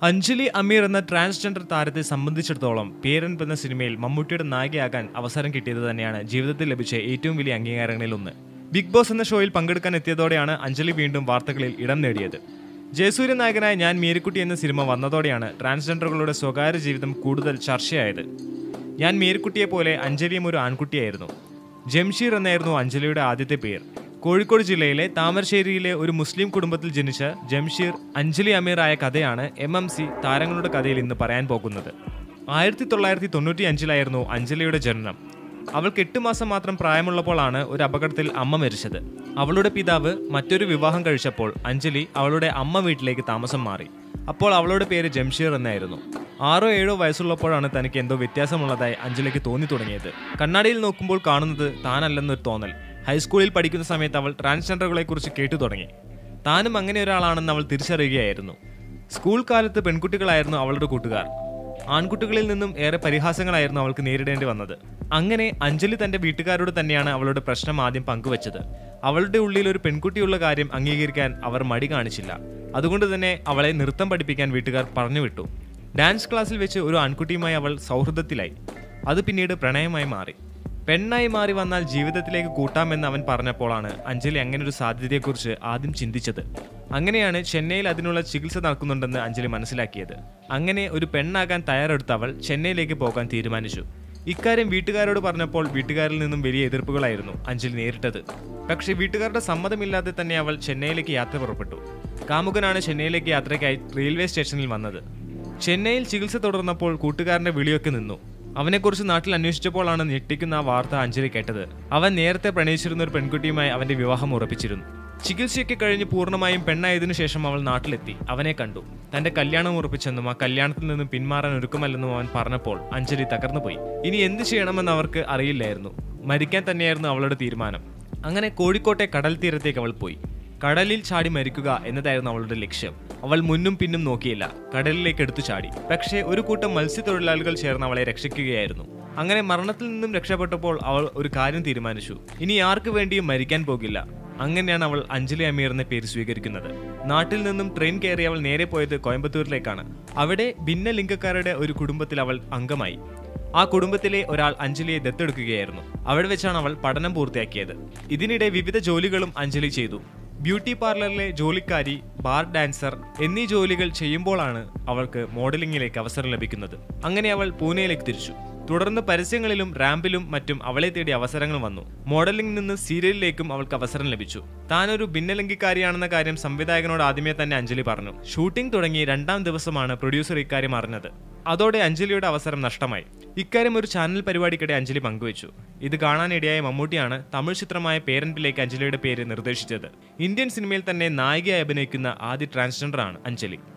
അഞ്ജലി അമീർ എന്ന ട്രാൻസ്ജെൻഡർ താരത്തെ സംബന്ധിച്ചിടത്തോളം പേരൻപ് എന്ന സിനിമയിൽ മമ്മൂട്ടിയുടെ നായികയാകാൻ അവസരം കിട്ടിയത് തന്നെയാണ് ജീവിതത്തിൽ ലഭിച്ച ഏറ്റവും വലിയ അംഗീകാരങ്ങളിൽ ഒന്ന് ബിഗ് ബോസ് എന്ന ഷോയിൽ പങ്കെടുക്കാൻ എത്തിയതോടെയാണ് അഞ്ജലി വീണ്ടും വാർത്തകളിൽ ഇടം നേടിയത് ജയസൂര്യ നായകനായ ഞാൻ മേരിക്കുട്ടി എന്ന സിനിമ വന്നതോടെയാണ് ട്രാൻസ്ജെൻഡറുകളുടെ സ്വകാര്യ ജീവിതം കൂടുതൽ ചർച്ചയായത് ഞാൻ മേരിക്കുട്ടിയെ പോലെ അഞ്ജലിയും ഒരു ആൺകുട്ടിയായിരുന്നു ജംഷീർ എന്നായിരുന്നു അഞ്ജലിയുടെ ആദ്യത്തെ പേര് കോഴിക്കോട് ജില്ലയിലെ താമരശ്ശേരിയിലെ ഒരു മുസ്ലിം കുടുംബത്തിൽ ജനിച്ച ജംഷീർ അഞ്ജലി അമീർ ആയ കഥയാണ് എം എം സി താരങ്ങളുടെ കഥയിൽ ഇന്ന് പറയാൻ പോകുന്നത് ആയിരത്തി തൊള്ളായിരത്തി തൊണ്ണൂറ്റി അഞ്ചിലായിരുന്നു അഞ്ജലിയുടെ ജനനം അവൾക്ക് എട്ട് മാസം മാത്രം പ്രായമുള്ളപ്പോഴാണ് ഒരു അപകടത്തിൽ അമ്മ മരിച്ചത് അവളുടെ പിതാവ് മറ്റൊരു വിവാഹം കഴിച്ചപ്പോൾ അഞ്ജലി അവളുടെ അമ്മ വീട്ടിലേക്ക് താമസം മാറി അപ്പോൾ അവളുടെ പേര് ജംഷീർ എന്നായിരുന്നു ആറോ ഏഴോ വയസ്സുള്ളപ്പോഴാണ് തനിക്ക് എന്തോ വ്യത്യാസമുള്ളതായി അഞ്ജലിക്ക് തോന്നി തുടങ്ങിയത് കണ്ണാടിയിൽ നോക്കുമ്പോൾ കാണുന്നത് താനല്ലെന്നൊരു തോന്നൽ ഹൈസ്കൂളിൽ പഠിക്കുന്ന സമയത്ത് അവൾ ട്രാൻസ്ജെൻഡറുകളെ കുറിച്ച് കേട്ടു തുടങ്ങി താനും അങ്ങനെ ഒരാളാണെന്ന് അവൾ തിരിച്ചറിയുകയായിരുന്നു സ്കൂൾ കാലത്ത് പെൺകുട്ടികളായിരുന്നു അവളുടെ കൂട്ടുകാർ ആൺകുട്ടികളിൽ നിന്നും ഏറെ പരിഹാസങ്ങളായിരുന്നു അവൾക്ക് നേരിടേണ്ടി വന്നത് അങ്ങനെ അഞ്ജലി തന്റെ വീട്ടുകാരോട് തന്നെയാണ് അവളുടെ പ്രശ്നം ആദ്യം പങ്കുവച്ചത് അവളുടെ ഉള്ളിൽ ഒരു പെൺകുട്ടിയുള്ള കാര്യം അംഗീകരിക്കാൻ അവർ മടി കാണിച്ചില്ല അതുകൊണ്ട് തന്നെ അവളെ നൃത്തം പഠിപ്പിക്കാൻ വീട്ടുകാർ പറഞ്ഞുവിട്ടു ഡാൻസ് ക്ലാസ്സിൽ വെച്ച് ഒരു ആൺകുട്ടിയുമായി അവൾ സൗഹൃദത്തിലായി അത് പിന്നീട് പ്രണയമായി മാറി പെണ്ണായി മാറി വന്നാൽ ജീവിതത്തിലേക്ക് കൂട്ടാമെന്ന് അവൻ പറഞ്ഞപ്പോഴാണ് അഞ്ജലി അങ്ങനെ ഒരു സാധ്യതയെക്കുറിച്ച് ആദ്യം ചിന്തിച്ചത് അങ്ങനെയാണ് ചെന്നൈയിൽ അതിനുള്ള ചികിത്സ നടക്കുന്നുണ്ടെന്ന് അഞ്ജലി മനസ്സിലാക്കിയത് അങ്ങനെ ഒരു പെണ്ണാകാൻ തയ്യാറെടുത്ത അവൾ ചെന്നൈയിലേക്ക് പോകാൻ തീരുമാനിച്ചു ഇക്കാര്യം വീട്ടുകാരോട് പറഞ്ഞപ്പോൾ വീട്ടുകാരിൽ നിന്നും വലിയ എതിർപ്പുകളായിരുന്നു അഞ്ജലി നേരിട്ടത് പക്ഷേ വീട്ടുകാരുടെ സമ്മതമില്ലാതെ തന്നെ അവൾ ചെന്നൈയിലേക്ക് യാത്ര പുറപ്പെട്ടു കാമുകനാണ് ചെന്നൈയിലേക്ക് യാത്രയ്ക്കായി റെയിൽവേ സ്റ്റേഷനിൽ വന്നത് ചെന്നൈയിൽ ചികിത്സ തുടർന്നപ്പോൾ കൂട്ടുകാരന്റെ വിളിയൊക്കെ നിന്നു അവനെക്കുറിച്ച് നാട്ടിൽ അന്വേഷിച്ചപ്പോഴാണ് ഞെട്ടിക്കുന്ന ആ വാർത്ത അഞ്ജലി കേട്ടത് അവൻ നേരത്തെ പ്രണയിച്ചിരുന്ന ഒരു പെൺകുട്ടിയുമായി അവന്റെ വിവാഹം ഉറപ്പിച്ചിരുന്നു ചികിത്സയൊക്കെ കഴിഞ്ഞ് പൂർണ്ണമായും പെണ്ണായതിനു ശേഷം അവൾ നാട്ടിലെത്തി അവനെ കണ്ടു തന്റെ കല്യാണം ഉറപ്പിച്ചെന്നും ആ കല്യാണത്തിൽ നിന്നും പിന്മാറാൻ ഒരുക്കമല്ലെന്നും അവൻ പറഞ്ഞപ്പോൾ അഞ്ജലി തകർന്നുപോയി ഇനി എന്ത് ചെയ്യണമെന്ന് അവർക്ക് അറിയില്ലായിരുന്നു മരിക്കാൻ തന്നെയായിരുന്നു അവളുടെ തീരുമാനം അങ്ങനെ കോഴിക്കോട്ടെ കടൽ തീരത്തേക്ക് അവൾ പോയി കടലിൽ ചാടി മരിക്കുക എന്നതായിരുന്നു അവളുടെ ലക്ഷ്യം അവൾ മുന്നും പിന്നും നോക്കിയില്ല കടലിലേക്ക് എടുത്തു ചാടി പക്ഷേ ഒരു കൂട്ടം മത്സ്യത്തൊഴിലാളികൾ ചേർന്ന് അവളെ രക്ഷിക്കുകയായിരുന്നു അങ്ങനെ മരണത്തിൽ നിന്നും രക്ഷപ്പെട്ടപ്പോൾ അവൾ ഒരു കാര്യം തീരുമാനിച്ചു ഇനി ആർക്കു വേണ്ടിയും മരിക്കാൻ പോകില്ല അങ്ങനെയാണ് അവൾ അഞ്ജലി അമീർ എന്ന പേര് സ്വീകരിക്കുന്നത് നാട്ടിൽ നിന്നും ട്രെയിൻ കയറി അവൾ നേരെ പോയത് കോയമ്പത്തൂരിലേക്കാണ് അവിടെ ഭിന്നലിംഗക്കാരുടെ ഒരു കുടുംബത്തിൽ അവൾ അംഗമായി ആ കുടുംബത്തിലെ ഒരാൾ അഞ്ജലിയെ ദത്തെടുക്കുകയായിരുന്നു അവിടെ വെച്ചാണ് അവൾ പഠനം പൂർത്തിയാക്കിയത് ഇതിനിടെ വിവിധ ജോലികളും അഞ്ജലി ചെയ്തു ബ്യൂട്ടി പാർലറിലെ ജോലിക്കാരി ബാർ ഡാൻസർ എന്നീ ജോലികൾ ചെയ്യുമ്പോഴാണ് അവൾക്ക് മോഡലിംഗിലേക്ക് അവസരം ലഭിക്കുന്നത് അങ്ങനെ അവൾ പൂനെയിലേക്ക് തിരിച്ചു തുടർന്ന് പരസ്യങ്ങളിലും റാമ്പിലും മറ്റും അവളെ തേടി അവസരങ്ങൾ വന്നു മോഡലിംഗ് നിന്ന് സീരിയലിലേക്കും അവൾക്ക് അവസരം ലഭിച്ചു താനൊരു ഭിന്നലിംഗിക്കാരിയാണെന്ന കാര്യം സംവിധായകനോട് ആദ്യമേ തന്നെ അഞ്ജലി പറഞ്ഞു ഷൂട്ടിംഗ് തുടങ്ങി രണ്ടാം ദിവസമാണ് പ്രൊഡ്യൂസർ ഇക്കാര്യം അറിഞ്ഞത് അതോടെ അഞ്ജലിയുടെ അവസരം നഷ്ടമായി ഇക്കാര്യം ഒരു ചാനൽ പരിപാടിക്കിടെ അഞ്ജലി പങ്കുവച്ചു ഇത് കാണാനിടയായ മമ്മൂട്ടിയാണ് തമിഴ് ചിത്രമായ പേരൻപിലേക്ക് അഞ്ജലിയുടെ പേര് നിർദ്ദേശിച്ചത് ഇന്ത്യൻ സിനിമയിൽ തന്നെ നായികയായി അഭിനയിക്കുന്ന ആദ്യ ട്രാൻസ്ജെൻഡർ ആണ് അഞ്ജലി